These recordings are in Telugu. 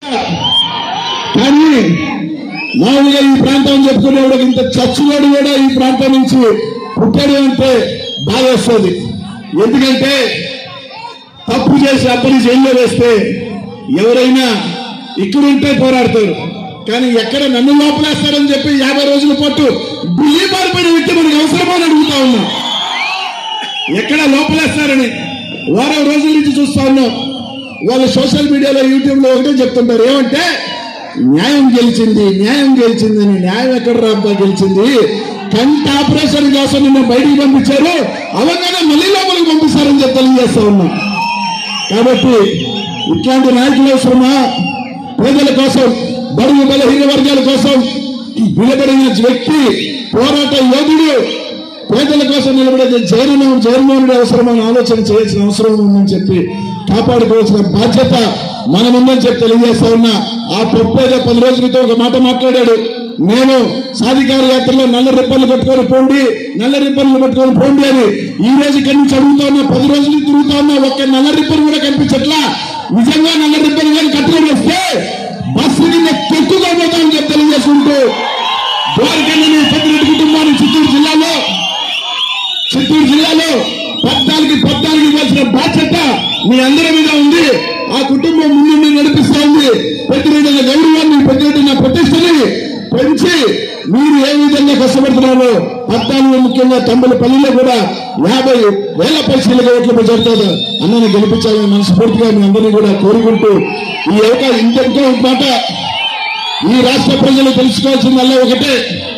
కానీ మామూలుగా ఈ ప్రాంతం చెప్పుకునేవాడు ఇంత చచ్చువాడు కూడా ఈ ప్రాంతం నుంచి పుట్టాడు అంటే బాధ వస్తుంది ఎందుకంటే తప్పు చేసి అప్పటి జైల్లో వేస్తే ఎవరైనా ఇక్కడుంటే పోరాడతారు కానీ ఎక్కడ నన్ను లోపలేస్తారని చెప్పి యాభై రోజుల పాటు ఢిల్లీ పారిపోయిన వ్యక్తి మనకు అవసరమో అని అడుగుతా ఉన్నాం ఎక్కడ లోపలేస్తారని వారం రోజుల నుంచి చూస్తా ఉన్నాం వాళ్ళు సోషల్ మీడియాలో యూట్యూబ్ లో ఒకటే చెప్తుంటారు ఏమంటే న్యాయం గెలిచింది న్యాయం గెలిచింది అని న్యాయం ఎక్కడ రాబ్బా గెలిచింది కంటి ఆపరేషన్ కోసం నిన్న బయటికి పంపించారు అవగానే మళ్ళీ లోపలికి పంపిస్తారని చెప్పి తెలియజేస్తా ఉన్నాం కాబట్టి ఇట్లాంటి నాయకులు అవసరమా ప్రజల కోసం బడుగు బలహీన వర్గాల కోసం నిలబడిన వ్యక్తి పోరాట యోధుడు పేదల కోసం నిలబడే జగన్మోహన్ జగన్మోహన్ రెడ్డి అవసరమైన ఆలోచన చేయాల్సిన అవసరం ఉందని చెప్పి కాపాడుకోవాల్సిన బాధ్యత మన ఉందని చెప్పి తెలియజేస్తా ఉన్నా ఆ పొప్పేదో పది రోజుల క్రితం ఒక మాట మాట్లాడాడు నేను సాధికార యాత్రలో నల్ల రిబ్బన్లు కట్టుకొని పోండి నల్ల రిబ్బన్లు కట్టుకొని పోండి అని ఈ రోజు ఇక్కడి నుంచి అడుగుతా ఉన్నా పది రోజులు తిరుగుతా ఉన్నా ఒక్క నల్ల రిబ్బన్ కూడా కనిపించట్లా నిజంగా నల్ల రిబ్బన్ కానీ కట్టుకొని వస్తే బస్సు కింద తొక్కుకోబోతామని చెప్పి తెలియజేసుకుంటూ ద్వారకల్ని పెద్దిరెడ్డి కుటుంబాన్ని చిత్తూరు జిల్లాలో చిత్తూరు జిల్లాలో పద్నాలుగు పద్నాలుగు ఇవ్వాల్సిన బాధ్యత మీ అందరి మీద ఉంది ఆ కుటుంబం ముందు నడిపిస్తా ఉంది పెద్దిరెడ్డి అనే గౌరవాన్ని పెద్దిరెడ్డి నా ప్రతిష్టని పెంచి మీరు ఏ విధంగా కష్టపడుతున్నారో పద్నాలుగు ముఖ్యంగా తమ్ముల పల్లిలో కూడా యాభై వేల పైసలుగా ఓట్లు ప్రజలుతుంది అన్నని గెలిపించాలని మనస్ఫూర్తిగా మీ అందరినీ కూడా కోరుకుంటూ ఈ యొక్క ఇంకొక మాట ఈ రాష్ట్ర ప్రజలు తెలుసుకోవాల్సిందల్లా ఒకటే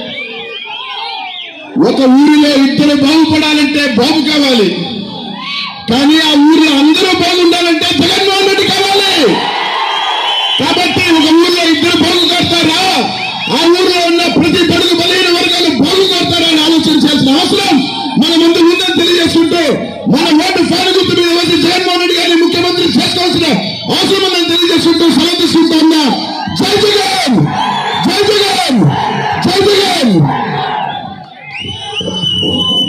ఒక ఊరిలో ఇద్దరు బాగుపడాలంటే బాబు కావాలి కానీ ఆ ఊరిలో అందరూ బాగుండాలంటే జగన్మోహన్ రెడ్డి కావాలి కాబట్టి ఒక ఊరిలో ఇద్దరు బాగు కడతారా ఆ ఊరిలో ఉన్న ప్రతి బడుగు బలైన వర్గాలు బాగు కడతారా అని ఆలోచించాల్సిన అవసరం మన ముందు ఉందని తెలియజేసుకుంటూ మన ఓటు ఫ్యాన్ గుర్తు మీద వచ్చి జగన్మోహన్ రెడ్డి గారిని ముఖ్యమంత్రి చేసుకోవాల్సిన అవసరం ఉందని తెలియజేసుకుంటూ సెలవు తీసుకుంటూ ఉన్నా జై జగన్ జై జగన్ జై జగన్